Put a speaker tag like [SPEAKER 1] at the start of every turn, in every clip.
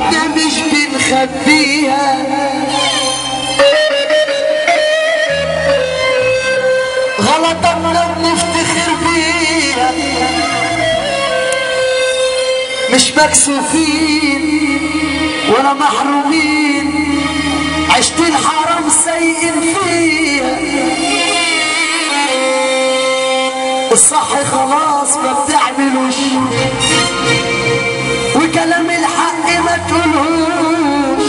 [SPEAKER 1] حاجة مش بنخبيها غلطنا بنفتخر بيها مش مكسوفين ولا محرومين عشت الحرام سيئين فيها الصح خلاص ما بتعملوش وكلام الحق ما تقولهوش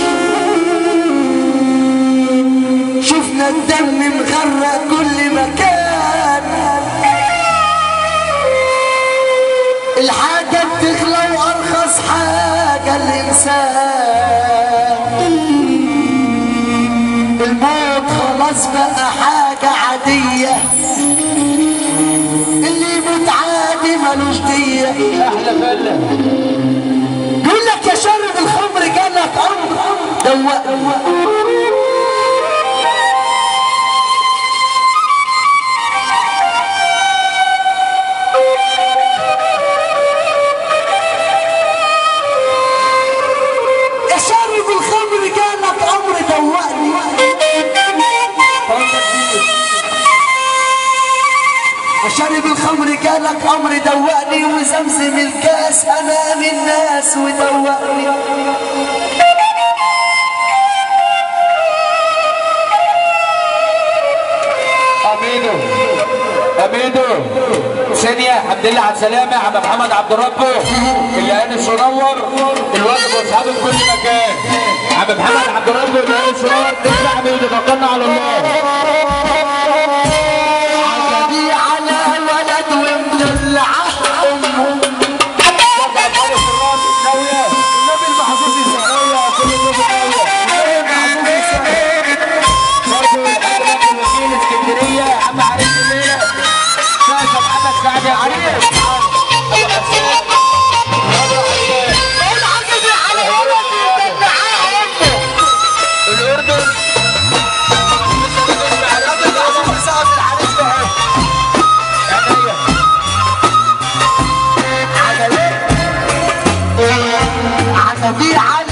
[SPEAKER 1] شفنا الدم مغرق كل مكان الحاجة بتغلى وأرخص حاجة الإنسان الموت خلاص بقى حاجة عادية اللي يموت عادي ملوش دية
[SPEAKER 2] احلى فله
[SPEAKER 1] يقول لك يا شارب الخمر جالك أمر دوقني يا شارب الخمر جالك أمر دوقني يا شارب الخمر جالك أمر دوقني وزمزم الكاس أمام الناس ودوقني
[SPEAKER 2] اميدو اميدو ثانية الحمد لله على السلامة يا عم محمد عبد ربه اللي انس ونور الواجب واصحابه في كل مكان عم محمد عبد ربه اللي انس ونور تسمع اميدو توكلنا على الله
[SPEAKER 1] عجبي على ولد ومدلعة أمه
[SPEAKER 2] النبي المحظوظ السعودية كل النبي النبي المحظوظ السعودية برضه الحاج الوكيل اسكندرية يا عم عريس الليلة شايف محمد سعد يا عريس أبو حسان أبو حسان
[SPEAKER 1] بقول عجبي على ولد ومدلعة أمه
[SPEAKER 2] الأردن
[SPEAKER 1] سقف العريس بهاي
[SPEAKER 2] عينيا
[SPEAKER 1] عجبي على